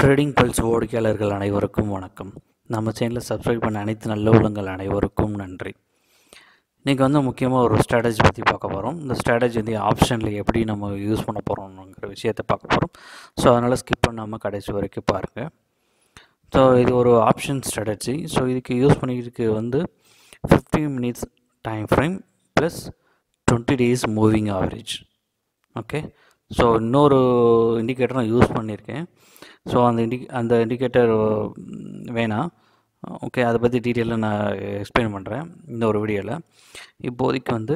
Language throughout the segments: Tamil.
ட்ரேடிங் பல்ஸ் வாடிக்கையாளர்கள் அனைவருக்கும் வணக்கம் நம்ம சேனலை சப்ஸ்கிரைப் பண்ண அனைத்து நல்ல உள்ளங்கள் அனைவருக்கும் நன்றி இன்றைக்கி வந்து முக்கியமாக ஒரு ஸ்ட்ராட்டஜி பற்றி பார்க்க போகிறோம் இந்த ஸ்ட்ராட்டஜி வந்து ஆப்ஷனில் எப்படி நம்ம யூஸ் பண்ண போகிறோம்ங்கிற விஷயத்தை பார்க்க போகிறோம் ஸோ அதனால் ஸ்கிப் பண்ணாமல் கடைசி வரைக்கும் பாருங்கள் ஸோ இது ஒரு ஆப்ஷன் ஸ்ட்ராட்டஜி ஸோ இதுக்கு யூஸ் பண்ணிக்கிறதுக்கு வந்து fifteen minutes time frame plus twenty days moving average okay so இன்னொரு இண்டிகேட்டர் நான் யூஸ் பண்ணியிருக்கேன் ஸோ அந்த இண்டி அந்த இண்டிகேட்டர் வேணாம் ஓகே அதை பற்றி டீட்டெயிலாக நான் எக்ஸ்பிளைன் பண்ணுறேன் இந்த ஒரு வீடியோவில் இப்போதைக்கு வந்து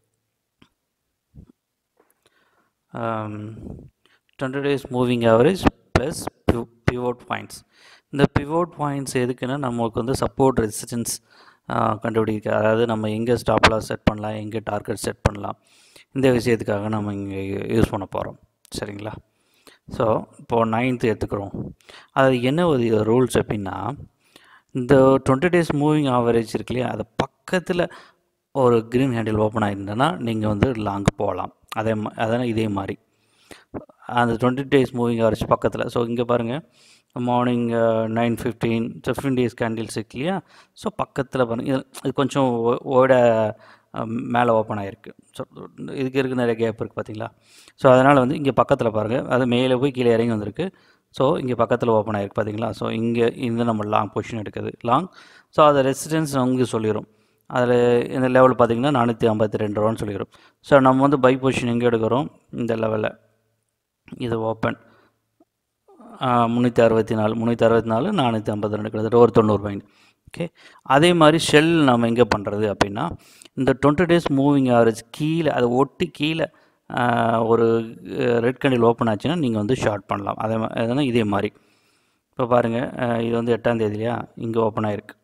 twenty days moving average plus pivot points இந்த பிவோட் பாயிண்ட்ஸ் எதுக்குன்னா நமக்கு வந்து சப்போர்ட் ரெசிஸ்டன்ஸ் கண்டுபிடிக்க அதாவது நம்ம எங்கே ஸ்டாப்லாஸ் செட் பண்ணலாம் எங்கே டார்கெட் செட் பண்ணலாம் இந்த விஷயத்துக்காக நம்ம இங்கே யூஸ் பண்ண போகிறோம் சரிங்களா ஸோ இப்போது நைன்த்து எடுத்துக்கிறோம் அது என்ன ஒரு ரூல்ஸ் அப்படின்னா இந்த டுவெண்ட்டி டேஸ் மூவிங் ஆவரேஜ் இருக்கு இல்லையா அது பக்கத்தில் ஒரு க்ரீன் ஹேண்டில் ஓப்பன் ஆகிருந்தேன்னா நீங்கள் வந்து லாங் போகலாம் அதே மா அதனால் இதே மாதிரி அந்த டுவெண்ட்டி டேஸ் மூவிங் ஆவரேஜ் பக்கத்தில் ஸோ இங்கே பாருங்கள் morning nine fifteen fifteen days candles இருக்கு இல்லையா ஸோ பக்கத்தில் பாருங்கள் இது கொஞ்சம் ஓட மேலே ஓப்பன் ஆகிருக்கு ஸோ இதுக்கு இருக்குது நிறைய கேப் இருக்குது பார்த்தீங்களா ஸோ அதனால் வந்து இங்கே பக்கத்தில் பாருங்கள் அது மேலே போய் கீழே இறங்கி வந்திருக்கு ஸோ இங்கே பக்கத்தில் ஓப்பன் ஆகிருக்கு பார்த்தீங்களா ஸோ இங்கே இந்த நம்ம லாங் பொசிஷன் எடுக்குது லாங் ஸோ அது ரெசிடென்ஸ் நமக்கு சொல்லிடும் அதில் இந்த லெவல் பார்த்திங்கன்னா நானூற்றி ஐம்பத்தி ரெண்டு ரூபான்னு சொல்லிடும் ஸோ நம்ம வந்து பை பொசிஷன் எங்கே எடுக்கிறோம் இந்த லெவலில் இது ஓப்பன் முந்நூற்றி அறுபத்தி நாலு முந்நூற்றி அறுபத்தி நாலு நானூற்றி ஐம்பத்தி ரெண்டு கிட்டத்தட்ட ஒரு தொண்ணூறு பாயிண்ட் ஓகே அதே மாதிரி ஷெல் நம்ம எங்கே பண்ணுறது அப்படின்னா இந்த டுவெண்ட்டி டேஸ் மூவிங் ஆவரேஜ் கீழே அதை ஒட்டி கீழே ஒரு ரெட் கண்டில் ஓப்பன் ஆச்சுன்னா நீங்கள் வந்து ஷார்ட் பண்ணலாம் அதே மாதிரி இதே மாதிரி இப்போ பாருங்கள் இது வந்து எட்டாம் தேதியிலையா இங்கே ஓப்பன் ஆகிருக்கு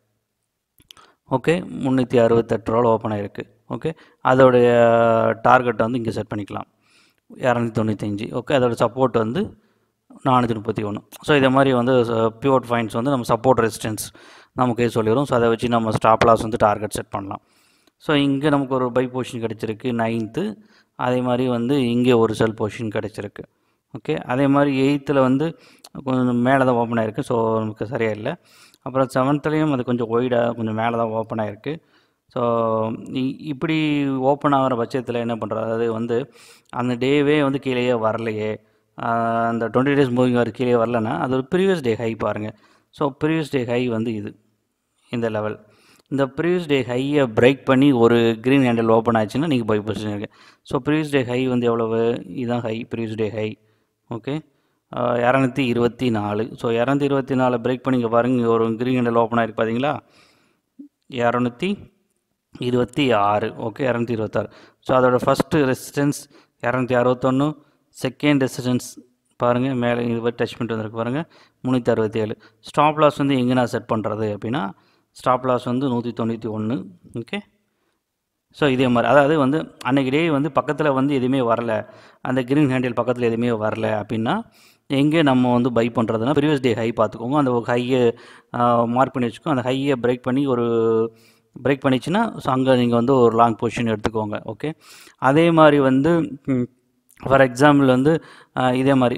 ஓகே முந்நூற்றி அறுபத்தெட்டு ரூபாவில் ஓப்பன் ஆகிருக்கு ஓகே அதோடைய டார்கெட்டை வந்து இங்கே செட் பண்ணிக்கலாம் இரநூத்தி தொண்ணூத்தஞ்சு ஓகே அதோட சப்போர்ட் வந்து நானூற்றி முப்பத்தி ஒன்று ஸோ இதே மாதிரி வந்து பியூர் பாயிண்ட்ஸ் வந்து நம்ம சப்போர்ட் ரெசிஸ்டன்ஸ் நமக்கே சொல்லிடும் ஸோ அதை வச்சு நம்ம ஸ்டாப் லாஸ் வந்து டார்கெட் செட் பண்ணலாம் ஸோ இங்கே நமக்கு ஒரு பை பொசிஷன் கிடச்சிருக்கு நைன்த்து அதே மாதிரி வந்து இங்கே ஒரு செல் பொசிஷன் கிடச்சிருக்கு ஓகே அதே மாதிரி எயித்தில் வந்து கொஞ்சம் மேலே தான் ஓப்பன் ஆகிருக்கு ஸோ நமக்கு சரியாக இல்லை அப்புறம் செவன்த்துலேயும் அது கொஞ்சம் ஒய்டாக கொஞ்சம் மேலே தான் ஓப்பன் ஆகிருக்கு ஸோ இப்படி ஓப்பன் ஆகிற பட்சத்தில் என்ன பண்ணுறது அதாவது வந்து அந்த டேவே வந்து கீழேயே வரலையே அந்த டுவெண்ட்டி டேஸ் மூவிங் வர கீழே வரலன்னா அது ஒரு ப்ரீவியஸ் டே ஹை பாருங்கள் ஸோ ப்ரீவியஸ் டே ஹை வந்து இது இந்த லெவல் இந்த ப்ரீவியஸ் டே ஹையை பிரேக் பண்ணி ஒரு க்ரீன் ஹேண்டில் ஓப்பன் ஆச்சுன்னா நீங்கள் பை பொசிஷன் இருக்குது ஸோ ப்ரீவியஸ் டே ஹை வந்து எவ்வளவு இதுதான் high previous day high okay இரநூத்தி இருபத்தி நாலு ஸோ இரநூத்தி இருபத்தி நாலு பிரேக் பண்ணி இங்கே பாருங்கள் இங்கே ஒரு க்ரீன் ஹேண்டில் ஓப்பன் ஆகிருக்கு பார்த்தீங்களா இரநூத்தி இருபத்தி ஆறு ஓகே இரநூத்தி இருபத்தாறு ஸோ அதோடய ஃபஸ்ட்டு ரெசிஸ்டன்ஸ் இரநூத்தி அறுபத்தொன்று செகண்ட் ரெசிடென்ஸ் பாருங்கள் மேலே இது மாதிரி டச் பண்ணிட்டு வந்திருக்கு பாருங்கள் முந்நூற்றி அறுபத்தி ஏழு ஸ்டாப் லாஸ் வந்து எங்கே நான் செட் பண்ணுறது அப்படின்னா ஸ்டாப் லாஸ் வந்து நூற்றி தொண்ணூற்றி ஒன்று ஓகே ஸோ இதே மாதிரி அதாவது வந்து அன்றைக்கி டே வந்து பக்கத்தில் வந்து எதுவுமே வரல அந்த க்ரீன் ஹேண்டில் பக்கத்தில் எதுவுமே வரல அப்படின்னா எங்கே நம்ம வந்து பை பண்ணுறதுனா ப்ரீவியஸ் டே ஹை பார்த்துக்கோங்க அந்த ஹையை மார்க் பண்ணி வச்சுக்கோங்க அந்த ஹையை பிரேக் பண்ணி ஒரு பிரேக் பண்ணிச்சுன்னா ஸோ அங்கே நீங்கள் வந்து ஒரு லாங் பொசிஷன் எடுத்துக்கோங்க ஓகே அதே மாதிரி வந்து ஃபார் எக்ஸாம்பிள் வந்து இதே மாதிரி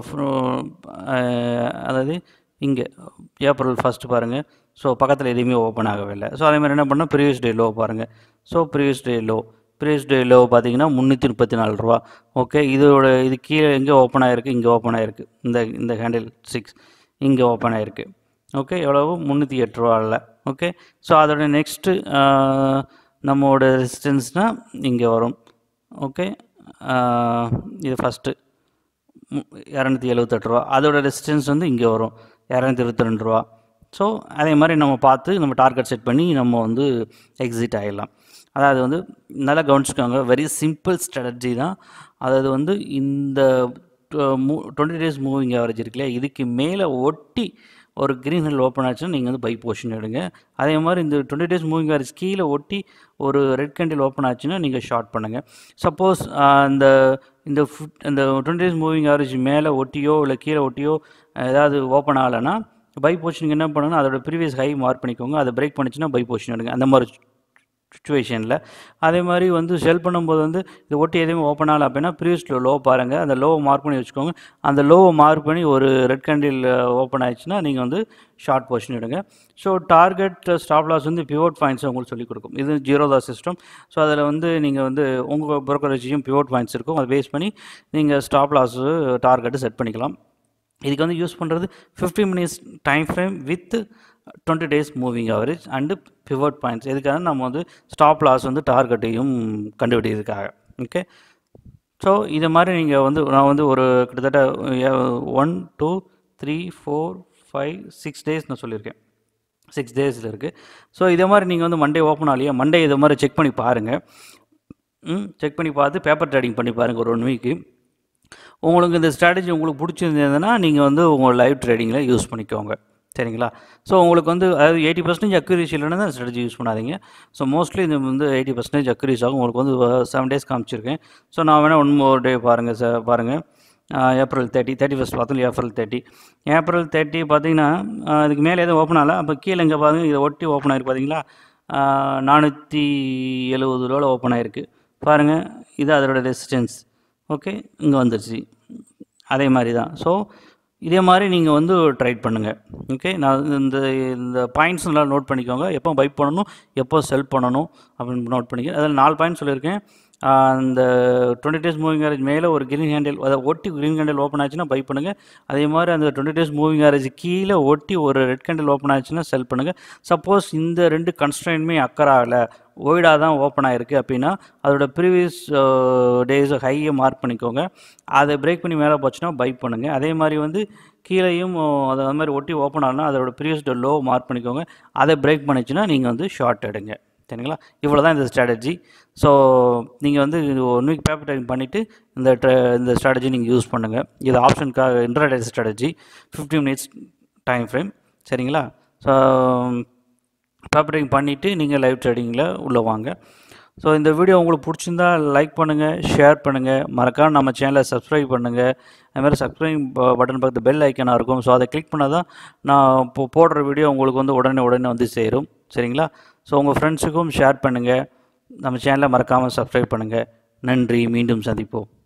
அதாவது இங்கே ஏப்ரல் ஃபஸ்ட்டு பாருங்கள் ஸோ பக்கத்தில் எதுவுமே ஓப்பன் ஆகவே இல்லை ஸோ அதே மாதிரி என்ன பண்ணால் ப்ரீவியஸ் டே லோ பாருங்கள் so previous day low previous day low பார்த்தீங்கன்னா முந்நூற்றி முப்பத்தி நாலு ரூபா ஓகே இதோட இது கீழே எங்கே ஓப்பன் ஆகிருக்கு இங்கே ஓப்பன் ஆகிருக்கு இந்த இந்த ஹேண்டில் சிக்ஸ் இங்கே ஓப்பன் ஆகிருக்கு ஓகே எவ்வளவு முந்நூற்றி எட்டு ரூபா இல்லை ஓகே ஸோ அதோட நெக்ஸ்ட்டு நம்மளோட ரெசிஸ்டன்ஸ்னால் இங்கே வரும் ஓகே இது ஃபஸ்ட்டு இரநூத்தி எழுபத்தெட்டு ரூபா அதோட ரெசிஸ்டன்ஸ் வந்து இங்கே வரும் இரநூத்தி இருபத்தி ரெண்டு ரூபா ஸோ அதே மாதிரி நம்ம பார்த்து நம்ம டார்கெட் செட் பண்ணி நம்ம வந்து எக்ஸிட் ஆகிடலாம் அதாவது வந்து நல்லா கவனிச்சுக்கோங்க வெரி சிம்பிள் ஸ்ட்ராட்டஜி தான் அதாவது வந்து இந்த மூ டுவெண்ட்டி டேஸ் மூவிங் ஆவரேஜ் இருக்குல்ல இதுக்கு மேலே ஒட்டி ஒரு க்ரீன் ஹில் ஓப்பன் ஆச்சுன்னா நீங்கள் வந்து பை பொசிஷன் எடுங்க அதே மாதிரி இந்த டுவெண்ட்டி டேஸ் மூவிங் ஆவரேஜ் கீழே ஒட்டி ஒரு ரெட் கேண்டில் ஓப்பன் ஆச்சுன்னா நீங்கள் ஷார்ட் பண்ணுங்கள் சப்போஸ் அந்த இந்த ஃபுட் இந்த டுவெண்ட்டி டேஸ் மூவிங் ஆவரேஜ் மேலே ஒட்டியோ இல்லை கீழே ஒட்டியோ ஏதாவது ஓப்பன் ஆகலைன்னா பை பொசிஷனுக்கு என்ன பண்ணுங்கன்னா அதோட ப்ரீவியஸ் ஹை மார்க் பண்ணிக்கோங்க அதை பிரேக் பண்ணிச்சுன்னா பை பொசிஷன் எடுங்க அந்த மாதிரி சுச்சுவேஷனில் அதே மாதிரி வந்து செல் பண்ணும்போது வந்து இது ஒட்டி எதுவுமே ஓப்பன் ஆகல அப்படின்னா ப்ரீவியஸ் லோ பாருங்கள் அந்த லோவை மார்க் பண்ணி வச்சுக்கோங்க அந்த லோவை மார்க் பண்ணி ஒரு ரெட் கேண்டில் ஓப்பன் ஆயிடுச்சுன்னா நீங்கள் வந்து ஷார்ட் பொசிஷன் எடுங்க ஸோ டார்கெட் ஸ்டாப் லாஸ் வந்து பிவோட் பாயிண்ட்ஸ் உங்களுக்கு சொல்லிக் கொடுக்கும் இது ஜீரோ தான் சிஸ்டம் ஸோ அதில் வந்து நீங்கள் வந்து உங்கள் brokerage-யும் பிவோட் பாயிண்ட்ஸ் இருக்கும் அதை பேஸ் பண்ணி நீங்கள் ஸ்டாப் லாஸு டார்கெட்டு செட் பண்ணிக்கலாம் இதுக்கு வந்து யூஸ் பண்ணுறது fifty minutes time frame with twenty days moving average and pivot points இதுக்காக நம்ம வந்து ஸ்டாப் லாஸ் வந்து டார்கெட்டையும் கண்டுபிடிக்கிறதுக்காக ஓகே ஸோ இது மாதிரி நீங்கள் வந்து நான் வந்து ஒரு கிட்டத்தட்ட one two three four five six days நான் சொல்லியிருக்கேன் சிக்ஸ் டேஸில் இருக்குது ஸோ இதே மாதிரி நீங்கள் வந்து மண்டே ஓப்பன் ஆகலையா மண்டே இதை மாதிரி செக் பண்ணி பாருங்கள் ம் செக் பண்ணி பார்த்து பேப்பர் ட்ரேடிங் பண்ணி பாருங்கள் ஒரு ஒன் வீக்கு உங்களுக்கு இந்த ஸ்ட்ராட்டஜி உங்களுக்கு பிடிச்சிருந்ததுன்னா நீங்கள் வந்து உங்கள் லைவ் ட்ரேடிங்கில் யூஸ் பண்ணிக்கோங்க சரிங்களா ஸோ உங்களுக்கு வந்து அதாவது எயிட்டி பர்சன்டேஜ் அக்யூரேசி இல்லைன்னா தான் ஸ்ட்ராட்டஜி யூஸ் பண்ணாதீங்க ஸோ மோஸ்ட்லி இது வந்து எயிட்டி பர்சன்டேஜ் அக்யூரேஸ் ஆகும் உங்களுக்கு வந்து செவன் டேஸ் காமிச்சிருக்கேன் ஸோ நான் வேணால் ஒன் மோர் டே பாருங்கள் சார் பாருங்கள் ஏப்ரல் தேர்ட்டி தேர்ட்டி ஃபஸ்ட் பார்த்தோம் ஏப்ரல் தேர்ட்டி ஏப்ரல் தேர்ட்டி பார்த்தீங்கன்னா ஆஹ் இதுக்கு மேலே எதுவும் ஓப்பன் ஆகல அப்போ கீழே இங்கே பாருங்க இதை ஒட்டி ஓப்பன் ஆகிருக்கு பார்த்தீங்களா நானூற்றி எழுபது ரூபாவில் ஓப்பன் ஆகிருக்கு பாருங்கள் இது அதோட ரெசிஸ்டன்ஸ் ஓகே இங்கே வந்துருச்சு அதே மாதிரி தான் ஸோ இதே மாதிரி நீங்கள் வந்து ட்ரைட் பண்ணுங்கள் ஓகே நான் இந்த இந்த பாயிண்ட்ஸ் நல்லா நோட் பண்ணிக்கோங்க எப்போ பை பண்ணணும் எப்போ செல் பண்ணணும் அப்படின்னு நோட் பண்ணிக்க அதில் நாலு பாயிண்ட் சொல்லியிருக்கேன் ஆஹ் அந்த டுவெண்ட்டி டேஸ் மூவிங் ஆரேஜ் மேலே ஒரு கிரீன் ஹேண்டில் அதை ஒட்டி கிரீன் ஹேண்டில் ஓப்பன் ஆச்சுன்னா பை பண்ணுங்கள் அதே மாதிரி அந்த டுவெண்ட்டி டேஸ் மூவிங் ஆரேஜ் கீழே ஒட்டி ஒரு ரெட் கேண்டில் ஓப்பன் ஆச்சுன்னா செல் பண்ணுங்கள் சப்போஸ் இந்த ரெண்டு கன்ஸ்ட்ரைன்மே அக்கறை ஆகலை ஒய்டாக தான் ஓப்பன் ஆகிருக்கு அப்படின்னா அதோட ப்ரீவியஸ் டேஸ் ஹையை மார்க் பண்ணிக்கோங்க அதை பிரேக் பண்ணி மேலே போச்சுன்னா பை பண்ணுங்கள் அதே மாதிரி வந்து கீழேயும் அது அது மாதிரி ஒட்டி ஓப்பன் ஆகலாம் அதோட ப்ரீவியஸ் லோ மார்க் பண்ணிக்கோங்க அதை பிரேக் பண்ணிச்சுன்னா நீங்கள் வந்து ஷார்ட் எடுங்க சரிங்களா இவ்வளோ தான் இந்த ஸ்ட்ராட்டஜி ஸோ நீங்கள் வந்து இது ஒன் வீக் பேப்பர் டைம் பண்ணிவிட்டு இந்த ட்ர இந்த ஸ்ட்ராட்டஜி நீங்கள் யூஸ் பண்ணுங்கள் இது ஆப்ஷனுக்காக intraday strategy fifty minutes time frame சரிங்களா ஸோ பேப்பர் டைம் பண்ணிவிட்டு நீங்கள் லைவ் ட்ரேடிங்கில் உள்ளே வாங்க ஸோ இந்த வீடியோ உங்களுக்கு பிடிச்சிருந்தா லைக் பண்ணுங்கள் ஷேர் பண்ணுங்கள் மறக்காம நம்ம சேனலை சப்ஸ்கிரைப் பண்ணுங்கள் அதுமாதிரி சப்ஸ்கிரைப் பட்டன் பக்கத்து பெல் ஐக்கனாக இருக்கும் ஸோ அதை கிளிக் பண்ணால் தான் நான் இப்போ போடுற வீடியோ உங்களுக்கு வந்து உடனே உடனே வந்து சேரும் சரிங்களா ஸோ உங்கள் ஃப்ரெண்ட்ஸுக்கும் ஷேர் பண்ணுங்கள் நம்ம சேனலை மறக்காமல் சப்ஸ்கிரைப் பண்ணுங்கள் நன்றி மீண்டும் சந்திப்போம்